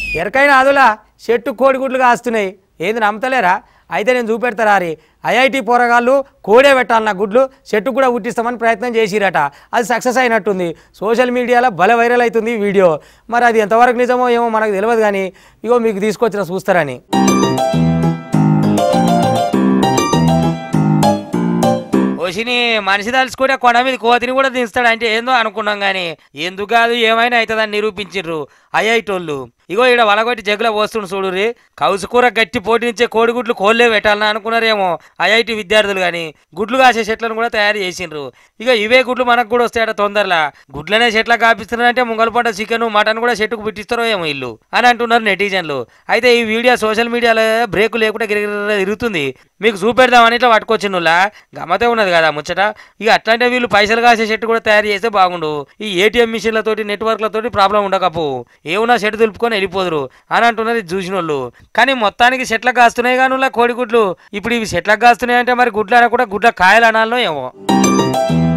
ఎరకైన ఆదులా చెట్టు కోడిగుడ్లు కాస్తున్నాయి ఏంది నమ్మతలేరా అయితే నేను చూపెడతారా రీ ఐఐటి పోరగాళ్ళు కోడే పెట్టాలన్న గుడ్లు చెట్టు కూడా పుట్టిస్తామని ప్రయత్నం చేసిరట అది సక్సెస్ అయినట్టుంది సోషల్ మీడియాలో భలే వైరల్ అవుతుంది ఈ వీడియో మరి అది ఎంతవరకు నిజమో ఏమో మనకు తెలియదు కానీ ఇగో మీకు తీసుకొచ్చిన చూస్తారని ఓషిని మనిషి తలుచుకుంటే కొండ మీద కోతిని కూడా దించుతాడు అంటే ఏందో అనుకున్నాం కానీ ఎందుకు కాదు ఏమైనా అవుతుందని నిరూపించిండ్రు ఐఐటోళ్ళు ఇగో ఇక్కడ వలగొట్టి జగ్గులో పోస్తుండు చూడురి కౌసు కూర గట్టి పోటీనిచ్చే కోడిగుడ్లు కోళ్ళే పెట్టాలని అనుకున్నారేమో ఐఐటి విద్యార్థులు కానీ గుడ్లు కాసే చెట్లను కూడా తయారు చేసిండ్రు ఇక ఇవే గుడ్లు మనకు కూడా వస్తాయట తొందరలా గుడ్లనే చెట్ల కాపిస్తున్నారంటే ముంగల పంట చికెన్ మటన్ కూడా చెట్టుకు పెట్టిస్తారో ఏమో ఇల్లు అని అంటున్నారు నెటిజన్లు అయితే ఈ వీడియో సోషల్ మీడియాలో బ్రేక్ లేకుండా గిరిగిర తిరుగుతుంది మీకు చూపెడదామని ఇట్లా పట్టుకొచ్చినులా గమ్మతే ఉన్నది కదా ముచ్చట ఇక అట్లాంటి వీళ్ళు పైసలు కాసే చెట్టు కూడా తయారు చేస్తే బాగుండు ఈ ఏటీఎం మిషన్లతోటి నెట్వర్క్లతోటి ప్రాబ్లం ఉండకపో ఏమున్నా చెట్టు దులుపుకొని వెళ్ళిపోదురు అని అంటున్నారు ఇది చూసిన వాళ్ళు కానీ మొత్తానికి చెట్లకు కాస్తున్నాయి కానీ కోడిగుడ్లు ఇప్పుడు ఇవి చెట్లకు కాస్తున్నాయి అంటే మరి గుడ్లు అనకుండా గుడ్ల కాయలు అనాలనో ఏమో